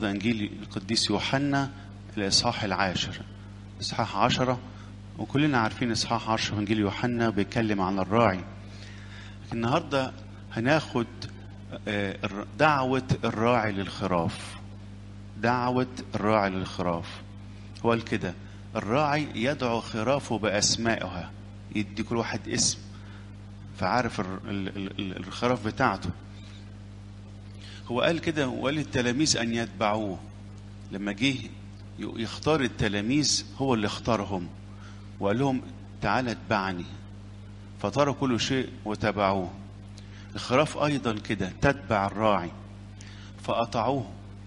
النهاردة إنجيل القديس يوحنا الإصحاح العاشر إصحاح عشرة وكلنا عارفين إصحاح عشرة في إنجيل يوحنا بيتكلم عن الراعي لكن النهاردة هناخد آه، الر- دعوة الراعي للخراف دعوة الراعي للخراف هو قال كده الراعي يدعو خرافه بأسمائها يدي كل واحد اسم فعارف ال- ال- ال- ال- الخراف بتاعته هو قال كده وقال للتلاميذ أن يتبعوه لما جه ي- يختار التلاميذ هو اللي اختارهم وقال لهم تعالى اتبعني فتركوا كل شيء وتبعوه الخراف أيضا كده تتبع الراعي فأطاعوه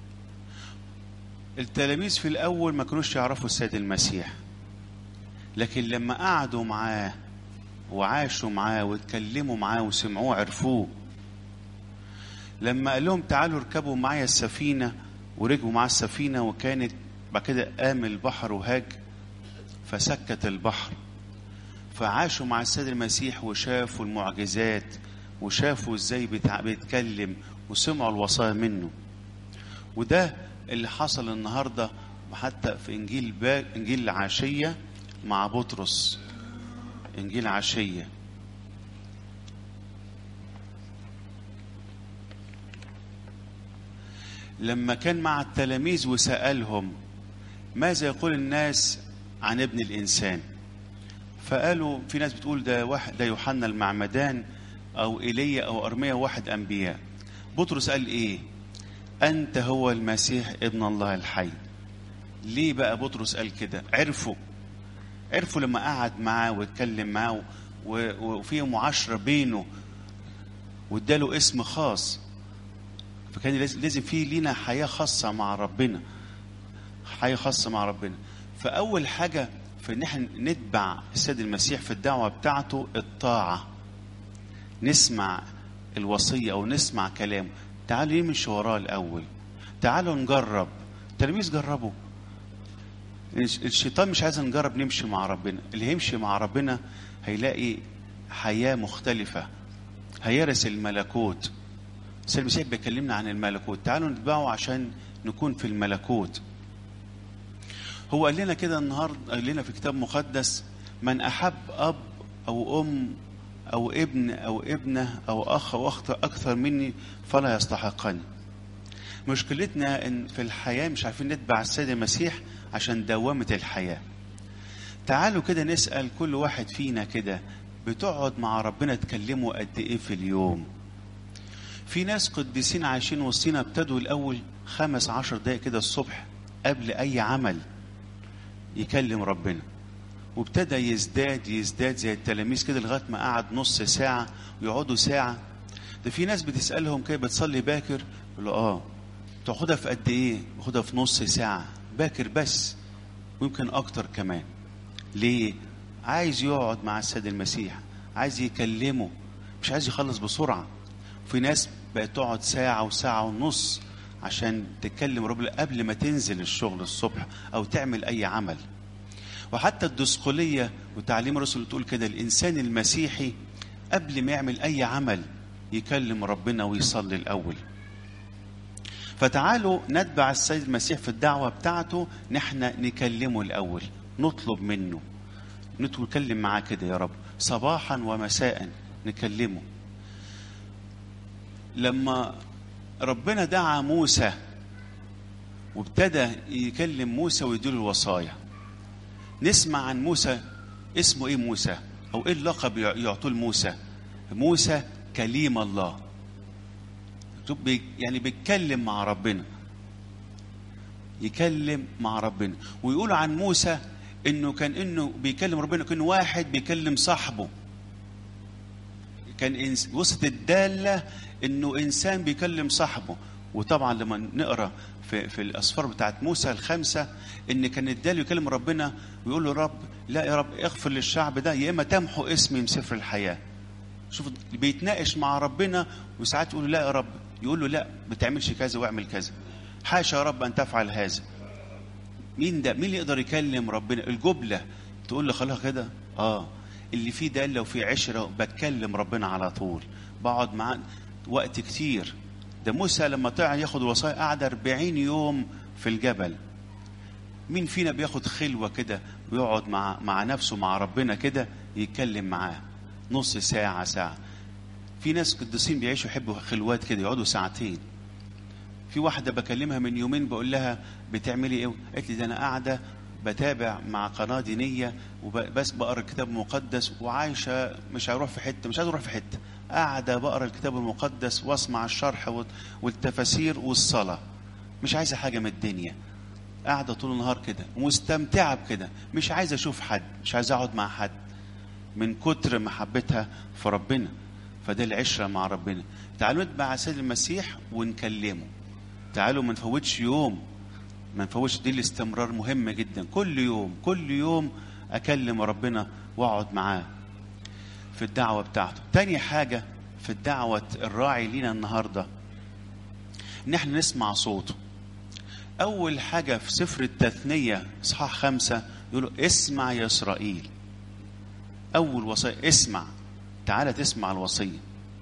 التلاميذ في الأول ما كانوش يعرفوا السيد المسيح لكن لما قعدوا معاه وعاشوا معاه واتكلموا معاه وسمعوه عرفوه لما قال لهم تعالوا اركبوا معايا السفينة وركبوا معاه السفينة وكانت بعد كده قام البحر وهاج فسكت البحر فعاشوا مع السيد المسيح وشافوا المعجزات وشافوا ازاي بيتع- بيتكلم وسمعوا الوصايا منه وده اللي حصل النهارده حتى في انجيل با... انجيل العشيه مع بطرس انجيل عشيه لما كان مع التلاميذ وسالهم ماذا يقول الناس عن ابن الانسان فقالوا في ناس بتقول ده واحد ده يوحنا المعمدان او ايليا او ارميا واحد انبياء بطرس قال ايه انت هو المسيح ابن الله الحي ليه بقى بطرس قال كده عرفوا عرفوا لما قعد معاه واتكلم معاه و- وفي معاشره بينه واداله اسم خاص فكان لاز- لازم في لينا حياه خاصه مع ربنا حياه خاصه مع ربنا فاول حاجه في ان احنا نتبع السيد المسيح في الدعوه بتاعته الطاعه نسمع الوصيه او نسمع كلامه تعالوا نمشي وراه الاول تعالوا نجرب التلاميذ جربوا الش- الشيطان مش عايز نجرب نمشي مع ربنا اللي هيمشي مع ربنا هيلاقي حياه مختلفه هيرث الملكوت السيد المسيح بيكلمنا عن الملكوت تعالوا نتبعه عشان نكون في الملكوت هو قال لنا كده النهارده قال لنا في كتاب مقدس من احب اب او ام او ابن او ابنه او اخ او اخت اكثر مني فلا يستحقني مشكلتنا ان في الحياه مش عارفين نتبع السيد المسيح عشان دوامه الحياه تعالوا كده نسال كل واحد فينا كده بتقعد مع ربنا تكلمه قد ايه في اليوم في ناس قديسين عايشين وسطينا ابتدوا الاول خمس عشر دقايق كده الصبح قبل اي عمل يكلم ربنا وابتدى يزداد يزداد زي التلاميذ كده لغايه ما قعد نص ساعه ويقعدوا ساعه ده في ناس بتسالهم كده بتصلي باكر يقولوا اه تاخدها في قد ايه باخدها في نص ساعه باكر بس ويمكن اكتر كمان ليه عايز يقعد مع السيد المسيح عايز يكلمه مش عايز يخلص بسرعه في ناس بقت تقعد ساعه وساعه ونص عشان تتكلم ربنا قبل ما تنزل الشغل الصبح او تعمل اي عمل وحتى الدسقلية وتعليم الرسول تقول كده الإنسان المسيحي قبل ما يعمل أي عمل يكلم ربنا ويصلي الأول فتعالوا نتبع السيد المسيح في الدعوة بتاعته نحن نكلمه الأول نطلب منه نتكلم معاه كده يا رب صباحا ومساء نكلمه لما ربنا دعا موسى وابتدى يكلم موسى ويديله الوصايا نسمع عن موسى اسمه ايه موسى او ايه اللقب يعطوه لموسى موسى كليم الله مكتوب بي- يعني بيتكلم مع ربنا يكلم مع ربنا ويقولوا عن موسى انه كان انه بيكلم ربنا كان واحد بيكلم صاحبه كان إنس... وسط الداله انه انسان بيكلم صاحبه وطبعا لما نقرا في في الاسفار بتاعت موسى الخمسه ان كان الدال يكلم ربنا ويقول له رب لا يا رب اغفر للشعب ده يا اما تمحو اسمي من سفر الحياه شوف بيتناقش مع ربنا وساعات يقول له لا يا رب يقول له لا ما تعملش كذا واعمل كذا حاشا يا رب ان تفعل هذا مين ده مين اللي يقدر يكلم ربنا الجبله تقول له خلاص كده اه اللي فيه داله وفيه عشره بتكلم ربنا على طول بقعد معاه وقت كتير ده موسى لما طلع ياخد الوصايا قعد 40 يوم في الجبل مين فينا بياخد خلوة كده ويقعد مع مع نفسه مع ربنا كده يتكلم معاه نص ساعة ساعة في ناس قديسين بيعيشوا يحبوا خلوات كده يقعدوا ساعتين في واحدة بكلمها من يومين بقول لها بتعملي ايه؟ قالت لي ده انا قاعدة بتابع مع قناة دينية وبس بقرا الكتاب المقدس وعايشة مش هروح في حتة مش عايز اروح في حتة قاعدة بقرا الكتاب المقدس واسمع الشرح والتفاسير والصلاة مش عايزة حاجة من الدنيا قاعدة طول النهار كده ومستمتعة بكده مش عايزة أشوف حد مش عايزة أقعد مع حد من كتر محبتها في ربنا فده العشرة مع ربنا تعالوا نتبع سيد المسيح ونكلمه تعالوا ما نفوتش يوم ما نفوتش دي الاستمرار مهم جدا كل يوم كل يوم أكلم ربنا وأقعد معاه في الدعوة بتاعته تاني حاجة في الدعوة الراعي لينا النهاردة إن احنا نسمع صوته أول حاجة في سفر التثنية إصحاح خمسة يقولوا اسمع يا إسرائيل أول وصية اسمع تعالى تسمع الوصية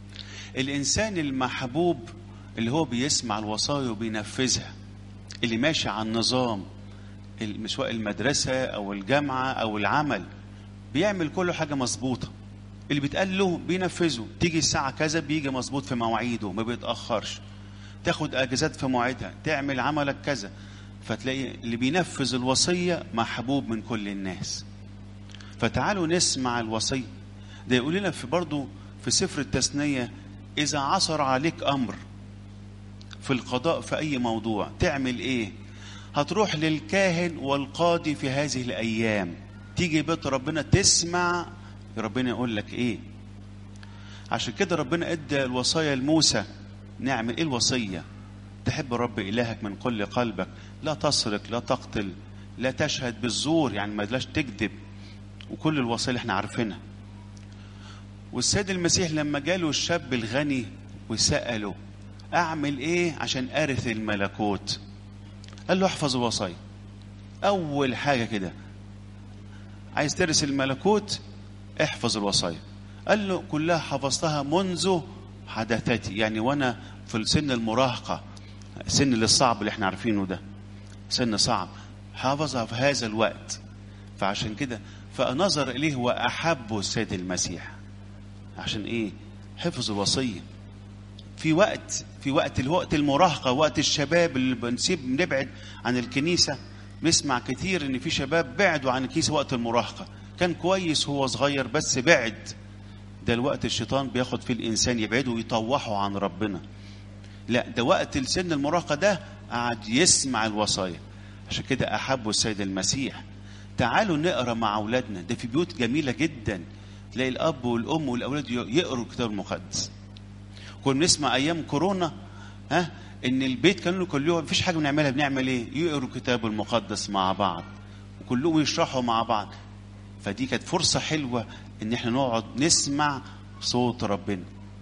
الإنسان المحبوب اللي هو بيسمع الوصايا وبينفذها اللي ماشي على النظام سواء المدرسة أو الجامعة أو العمل بيعمل كل حاجة مظبوطة اللي بيتقال له بينفذه تيجي الساعة كذا بيجي مظبوط في مواعيده ما بيتأخرش تاخد اجازات في مواعيدها تعمل عملك كذا فتلاقي اللي بينفذ الوصيه محبوب من كل الناس فتعالوا نسمع الوصيه ده يقول لنا في برضه في سفر التثنيه اذا عثر عليك امر في القضاء في اي موضوع تعمل ايه هتروح للكاهن والقاضي في هذه الايام تيجي بيت ربنا تسمع ربنا يقول لك ايه عشان كده ربنا ادى الوصايا لموسى نعمل ايه الوصيه تحب رب الهك من كل قلبك لا تسرق لا تقتل لا تشهد بالزور يعني ما لاش تكذب وكل الوصايا اللي احنا عارفينها والسيد المسيح لما جاله الشاب الغني وسأله أعمل إيه عشان أرث الملكوت قال له احفظ الوصايا أول حاجة كده عايز ترث الملكوت احفظ الوصايا قال له كلها حفظتها منذ حدثتي يعني وانا في السن المراهقة السن الصعب اللي احنا عارفينه ده سن صعب حافظها في هذا الوقت فعشان كده فنظر إليه وأحبه السيد المسيح عشان إيه حفظ الوصية في وقت في وقت الوقت المراهقة وقت الشباب اللي بنسيب نبعد عن الكنيسة نسمع كتير ان في شباب بعدوا عن الكنيسة وقت المراهقة كان كويس هو صغير بس بعد ده الوقت الشيطان بياخد فيه الانسان يبعده ويطوحه عن ربنا لا ده وقت السن المراهقه ده قعد يسمع الوصايا عشان كده احبوا السيد المسيح تعالوا نقرا مع اولادنا ده في بيوت جميله جدا تلاقي الاب والام والاولاد يقروا الكتاب المقدس كنا نسمع ايام كورونا ها ان البيت كانوا كل يوم مفيش حاجه بنعملها بنعمل ايه يقروا الكتاب المقدس مع بعض وكلهم يشرحوا مع بعض فدي كانت فرصه حلوه ان احنا نقعد نسمع صوت ربنا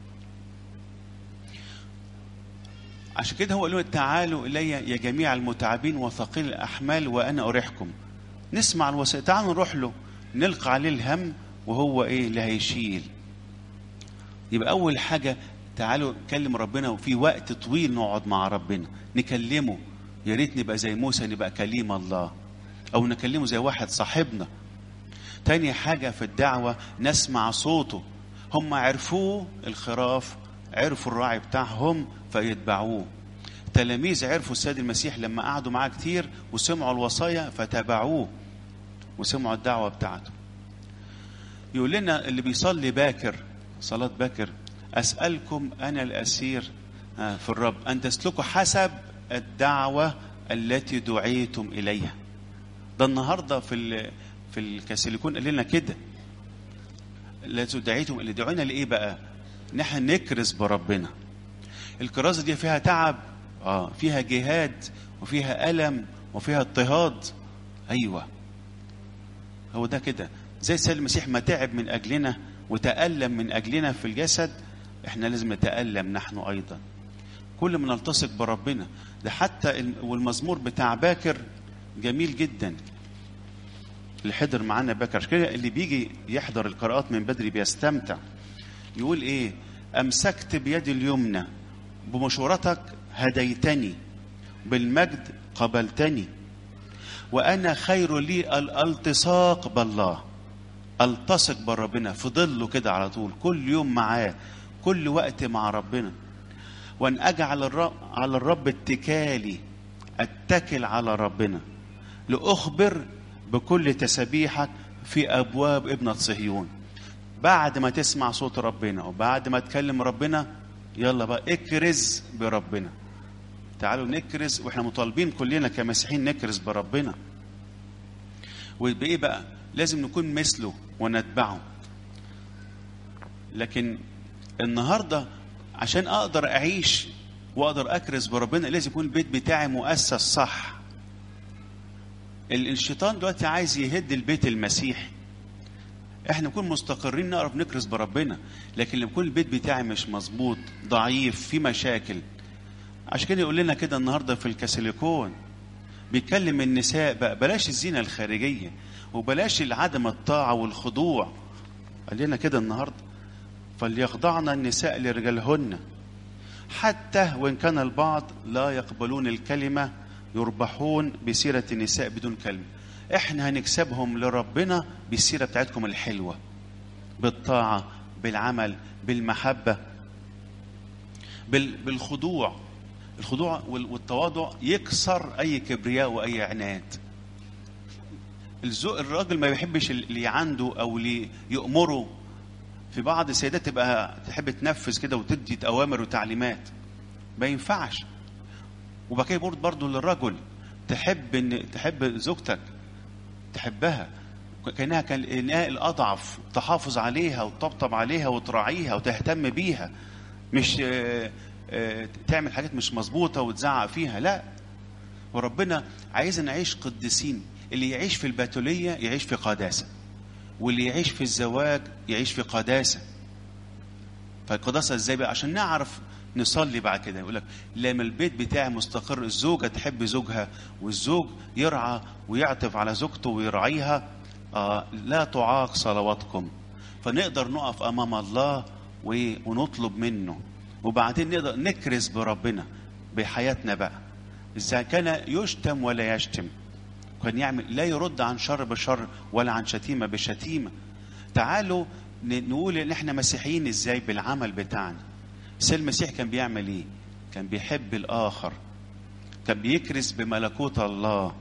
عشان كده هو قال لهم تعالوا الي يا جميع المتعبين وثقيل الاحمال وانا اريحكم نسمع الوصيه تعالوا نروح له نلقى عليه الهم وهو ايه اللي هيشيل يبقى اول حاجه تعالوا نكلم ربنا وفي وقت طويل نقعد مع ربنا نكلمه يا ريت نبقى زي موسى نبقى كليم الله او نكلمه زي واحد صاحبنا تاني حاجة في الدعوة نسمع صوته هم عرفوه الخراف عرفوا الراعي بتاعهم فيتبعوه تلاميذ عرفوا السيد المسيح لما قعدوا معاه كتير وسمعوا الوصايا فتابعوه وسمعوا الدعوة بتاعته يقول لنا اللي بيصلي باكر صلاة باكر أسألكم أنا الأسير في الرب أن تسلكوا حسب الدعوة التي دعيتم إليها ده النهارده في في الكاسيليكون قال لنا كده لا دعيتم اللي دعينا لايه بقى؟ ان احنا نكرز بربنا. الكرازه دي فيها تعب اه فيها جهاد وفيها الم وفيها اضطهاد ايوه هو ده كده زي السيد المسيح ما تعب من اجلنا وتالم من اجلنا في الجسد احنا لازم نتالم نحن ايضا كل ما نلتصق بربنا ده حتى والمزمور بتاع باكر جميل جدا اللي حضر معانا باكر كده اللي بيجي يحضر القراءات من بدري بيستمتع يقول ايه امسكت بيدي اليمنى بمشورتك هديتني بالمجد قبلتني وانا خير لي الالتصاق بالله التصق بربنا في ظله كده على طول كل يوم معاه كل وقت مع ربنا وان اجعل الرب على الرب اتكالي اتكل على ربنا لاخبر بكل تسبيحك في ابواب ابنه صهيون بعد ما تسمع صوت ربنا وبعد ما تكلم ربنا يلا بقى اكرز بربنا تعالوا نكرز واحنا مطالبين كلنا كمسيحيين نكرز بربنا وبايه بقى لازم نكون مثله ونتبعه لكن النهارده عشان اقدر اعيش واقدر اكرز بربنا لازم يكون البيت بتاعي مؤسس صح الشيطان دلوقتي عايز يهد البيت المسيحي احنا نكون مستقرين نعرف نكرز بربنا لكن لما يكون البيت بتاعي مش مظبوط ضعيف في مشاكل عشان كده يقول لنا كده النهارده في الكاثوليكون بيتكلم النساء بقى بلاش الزينه الخارجيه وبلاش عدم الطاعه والخضوع قال لنا كده النهارده فليخضعن النساء لرجالهن حتى وان كان البعض لا يقبلون الكلمه يربحون بسيره النساء بدون كلمه احنا هنكسبهم لربنا بالسيره بتاعتكم الحلوه بالطاعه بالعمل بالمحبه بالخضوع الخضوع والتواضع يكسر اي كبرياء واي عناد الذوق الراجل ما بيحبش اللي عنده او اللي يأمره في بعض السيدات تبقى تحب تنفذ كده وتدي اوامر وتعليمات ما ينفعش وبعد كده برضه للرجل تحب ان تحب زوجتك تحبها كانها كان الاناء الاضعف تحافظ عليها وتطبطب عليها وتراعيها وتهتم بيها مش آآ آآ تعمل حاجات مش مظبوطه وتزعق فيها لا وربنا عايزنا نعيش قديسين اللي يعيش في البتوليه يعيش في قداسه واللي يعيش في الزواج يعيش في قداسه فالقداسه ازاي بقى عشان نعرف نصلي بعد كده يقول لك لما البيت بتاعي مستقر الزوجه تحب زوجها والزوج يرعى ويعطف على زوجته ويرعيها آه لا تعاق صلواتكم فنقدر نقف امام الله ونطلب منه وبعدين نقدر نكرز بربنا بحياتنا بقى اذا كان يشتم ولا يشتم كان يعمل لا يرد عن شر بشر ولا عن شتيمه بشتيمه تعالوا نقول ان احنا مسيحيين ازاي بالعمل بتاعنا سيد المسيح كان بيعمل ايه كان بيحب الاخر كان بيكرز بملكوت الله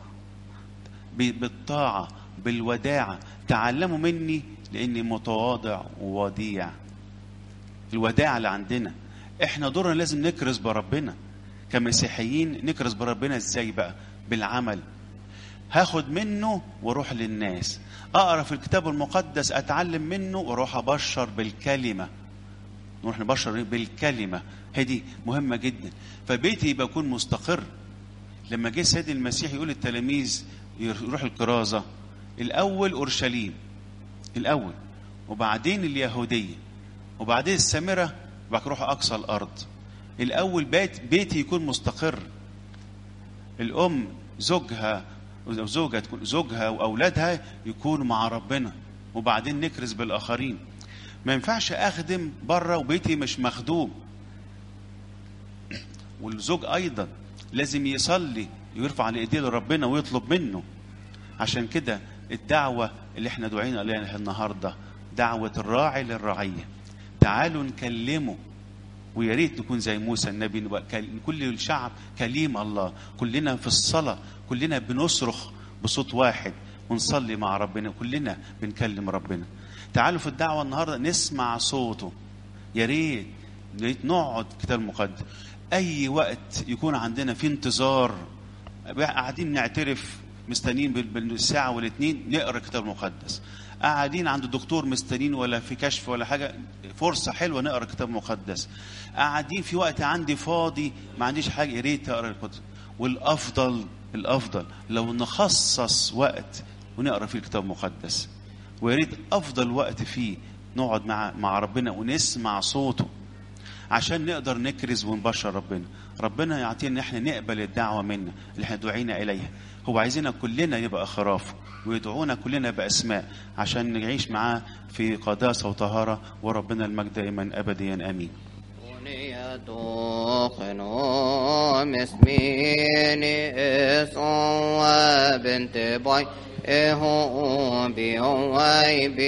بالطاعه بالوداعه تعلموا مني لاني متواضع ووديع الوداعه اللي عندنا احنا دورنا لازم نكرز بربنا كمسيحيين نكرز بربنا ازاي بقى بالعمل هاخد منه واروح للناس اقرا في الكتاب المقدس اتعلم منه واروح ابشر بالكلمه نروح نبشر بالكلمه هذه مهمه جدا فبيتي يبقى يكون مستقر لما جه السيد المسيح يقول للتلاميذ يروح الكرازه الاول اورشليم الاول وبعدين اليهوديه وبعدين السامره وبعد روح اقصى الارض الاول بيت بيتي يكون مستقر الام زوجها زوجها تكون زوجها واولادها يكونوا مع ربنا وبعدين نكرز بالاخرين ما ينفعش اخدم بره وبيتي مش مخدوم والزوج ايضا لازم يصلي ويرفع على ايديه لربنا ويطلب منه عشان كده الدعوه اللي احنا دعينا عليها النهارده دعوه الراعي للرعيه تعالوا نكلمه ويا ريت نكون زي موسى النبي نبقى كل الشعب كليم الله كلنا في الصلاه كلنا بنصرخ بصوت واحد ونصلي مع ربنا كلنا بنكلم ربنا تعالوا في الدعوه النهارده نسمع صوته يا ريت ريت نقعد كتاب المقدس اي وقت يكون عندنا في انتظار قاعدين نعترف مستنيين بالساعه والاثنين نقرا الكتاب المقدس قاعدين عند الدكتور مستنيين ولا في كشف ولا حاجه فرصه حلوه نقرا الكتاب المقدس قاعدين في وقت عندي فاضي ما عنديش حاجه يا ريت اقرا القدس والافضل الافضل لو نخصص وقت ونقرا فيه الكتاب المقدس ويا ريت افضل وقت فيه نقعد مع مع ربنا ونسمع صوته عشان نقدر نكرز ونبشر ربنا ربنا يعطينا ان احنا نقبل الدعوه منا اللي احنا دعينا اليها هو عايزنا كلنا يبقى خرافه ويدعونا كلنا باسماء عشان نعيش معاه في قداسه وطهاره وربنا المجد دائما ابديا امين توخنو مسميني إسوا بنت باي إهو بيو واي بي